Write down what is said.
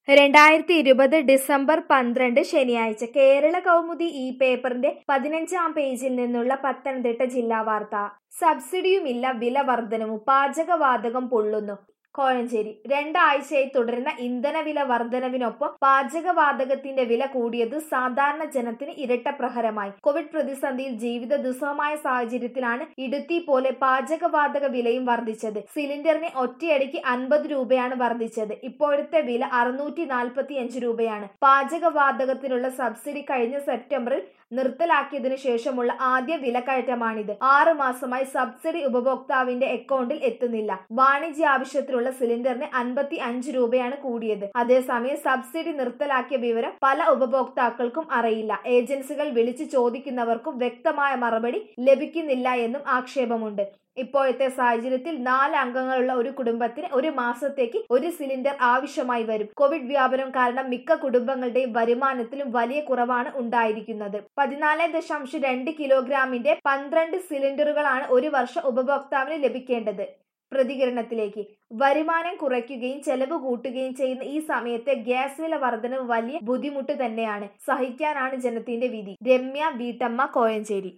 രണ്ടായിരത്തി ഇരുപത് ഡിസംബർ പന്ത്രണ്ട് ശനിയാഴ്ച കേരള കൗമുദി ഈ പേപ്പറിന്റെ പതിനഞ്ചാം പേജിൽ നിന്നുള്ള പത്തനംതിട്ട ജില്ലാ വാർത്ത സബ്സിഡിയുമില്ല വില വർധനവും പാചകവാതകം പൊള്ളുന്നു കോഴഞ്ചേരി രണ്ടാഴ്ചയായി തുടരുന്ന ഇന്ധനവില വർധനവിനൊപ്പം പാചകവാതകത്തിന്റെ വില കൂടിയത് സാധാരണ ജനത്തിന് ഇരട്ട പ്രഹരമായി കോവിഡ് പ്രതിസന്ധിയിൽ ജീവിത ദുസ്സഹമായ സാഹചര്യത്തിലാണ് ഇടുത്തി പോലെ പാചകവാതക വിലയും വർദ്ധിച്ചത് സിലിണ്ടറിന് ഒറ്റയടിക്ക് അൻപത് രൂപയാണ് വർദ്ധിച്ചത് ഇപ്പോഴത്തെ വില അറുന്നൂറ്റി നാൽപ്പത്തി അഞ്ച് രൂപയാണ് പാചകവാതകത്തിനുള്ള സബ്സിഡി കഴിഞ്ഞ സെപ്റ്റംബറിൽ നിർത്തലാക്കിയതിനു ശേഷമുള്ള ആദ്യ വിലക്കയറ്റമാണിത് ആറു മാസമായി സബ്സിഡി ഉപഭോക്താവിന്റെ അക്കൗണ്ടിൽ എത്തുന്നില്ല വാണിജ്യ ആവശ്യത്തിലുള്ള സിലിണ്ടറിന് അൻപത്തി അഞ്ച് രൂപയാണ് കൂടിയത് അതേസമയം സബ്സിഡി നിർത്തലാക്കിയ വിവരം പല ഉപഭോക്താക്കൾക്കും അറിയില്ല ഏജൻസികൾ വിളിച്ചു ചോദിക്കുന്നവർക്കും വ്യക്തമായ മറുപടി ലഭിക്കുന്നില്ല എന്നും ആക്ഷേപമുണ്ട് ഇപ്പോഴത്തെ സാഹചര്യത്തിൽ നാല് അംഗങ്ങളുള്ള ഒരു കുടുംബത്തിന് ഒരു മാസത്തേക്ക് ഒരു സിലിണ്ടർ ആവശ്യമായി വരും കോവിഡ് വ്യാപനം കാരണം മിക്ക കുടുംബങ്ങളുടെയും വരുമാനത്തിലും വലിയ കുറവാണ് ഉണ്ടായിരിക്കുന്നത് പതിനാല് ദശാംശം രണ്ട് കിലോഗ്രാമിന്റെ പന്ത്രണ്ട് സിലിണ്ടറുകളാണ് ഒരു വർഷം ഉപഭോക്താവിന് ലഭിക്കേണ്ടത് പ്രതികരണത്തിലേക്ക് വരുമാനം കുറയ്ക്കുകയും ചെലവ് കൂട്ടുകയും ചെയ്യുന്ന ഈ സമയത്തെ ഗ്യാസ് വില വർധനവ് വലിയ ബുദ്ധിമുട്ട് തന്നെയാണ് സഹിക്കാനാണ് ജനത്തിന്റെ വിധി രമ്യ വീട്ടമ്മ കോയഞ്ചേരി